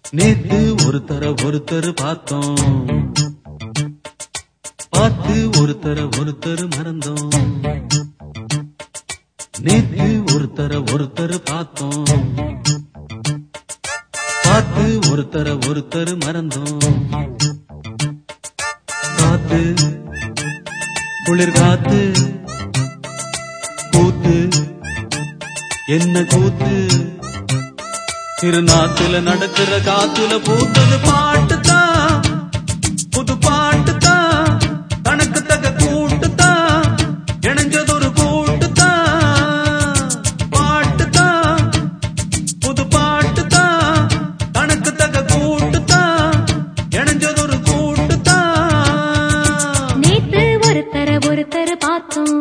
நேத்து ஒருத்தர ஒருத்தர் பார்த்தோம் பார்த்து ஒருத்தர ஒருத்தர் மறந்தோம் நேத்து ஒருத்தர ஒருத்தர் பார்த்தோம் பார்த்து ஒருத்தர ஒருத்தர் மறந்தோம் காத்து குளிர் காத்து கூத்து என்ன கூத்து திருநாத்துல நடக்கிற காத்துல பூத்தது பாட்டு தான் புது பாட்டு தான் கணக்கு தக்க கூட்டு தான் இணைஞ்சதொரு கூட்டு தான் பாட்டு தான் புது பாட்டு தான் கணக்கு தக்க கூட்டு தான் இணைஞ்சதொரு கூட்டு தான் நேத்து ஒருத்தர ஒருத்தர் பார்த்தோம்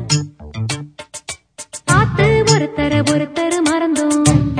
பார்த்து ஒருத்தர ஒருத்தர் மறந்தோம்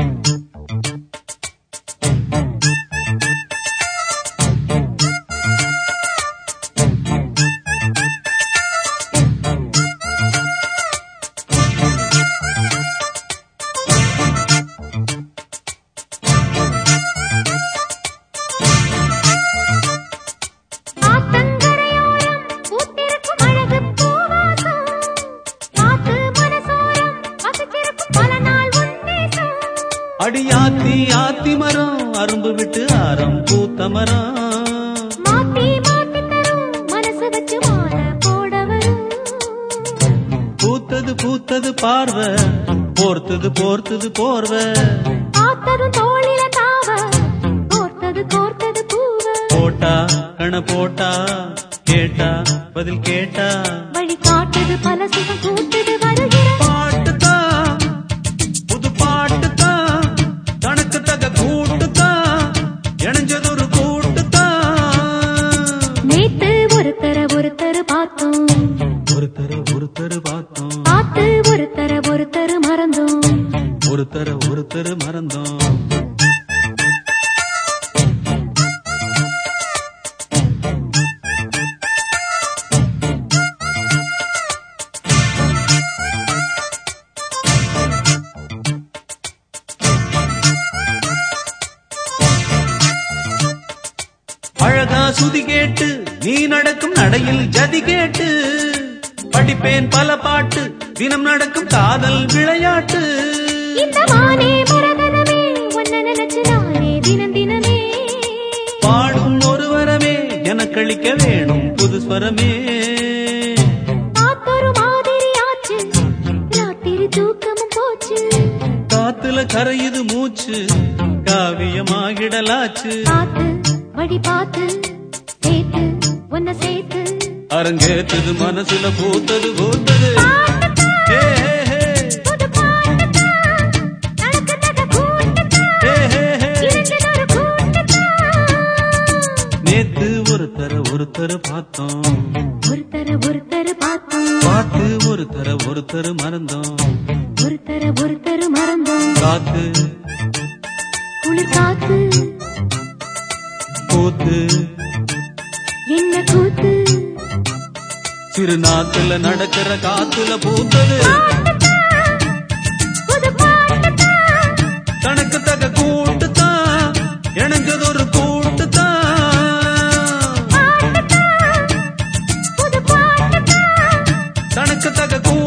ஆத்தங்கரையோரம் பூத்திருக்கும் அழகு பூவாசம். காத்து மனசோரம் வசிச்சிருக்கும் பல நாள் உன்னேசம். அடியாத்தி ஆத்தி மரம் அரும்பு விட்டு ஆரம் பூத்த மரம் மாத்தி மாத்தி தரும் மனசு வச்சு மாலை போட வரும். பூத்தது பூத்தது பார்வை போர்த்தது போர்த்தது போர்வை பார்த்ததும் தோளில தாவ, கோர்த்தது கோர்த்தது பூவ. போட்டா கண போட்டா கேட்டா பதில் கேட்டா வழி காட்டுது பல சுகம் கூட்டுது வருகிற பாட்டு தான் புது பாட்டு தான் கணக்கு தக கூட்டு தான் இணைஞ்சதொரு கூட்டு தான் நேத்து ஒருத்தர ஒருத்தர் பார்த்தோம் ஒருத்தர ஒருத்தர் பார்த்தோம் பார்த்து ஒருத்தர ஒருத்தர் மறந்தோம் ஒருத்தர ஒருத்தர் மறந்தோம் அழகா சுதி கேட்டு நீ நடக்கும் நடையில் ஜதி கேட்டு படிப்பேன் பல பாட்டு தினம் நடக்கும் காதல் விளையாட்டு இந்த மானே மரகதமே உன்னை நினைச்சு நானே தினம் தினமே பாடும் ஒரு வரமே எனக்களிக்க வேணும் புது ஸ்வரமே காத்தொரு மாதிரி ஆச்சு ராத்திரி தூக்கமும் போச்சு காத்துல கரையுது மூச்சு காவியமாகிடலாச்சு பார்த்து வழி பார்த்து சேர்த்து உன்னை சேர்த்து அரங்கேற்றது மனசுல பூத்தது பூத்தது ஏ, ஹே, ஹே. புது பாட்டுதான், நடக்குதக கூட்டுதான், ஏ, ஹே, ஹே. இணைஞ்சதொரு கூட்டுதான். நேத்து ஒருத்தர ஒருத்தர் பார்த்தோம் ஒருத்தர ஒருத்தர் பார்த்தோம் பார்த்து ஒருத்தர ஒருத்தர் மறந்தோம் ஒருத்தர ஒருத்தர் மறந்தோம் காத்து குளிர் காத்து கூத்து என்ன கூத்து சிறு நாத்துல நடக்கிற காத்துல பூத்தது புது பாட்டுதான், கணக்கு தக கூட்டு தான் இணைஞ்சதொரு கூட்டு தான் பாட்டுதான், புது பாட்டுதான். கணக்கு தக கூட்டு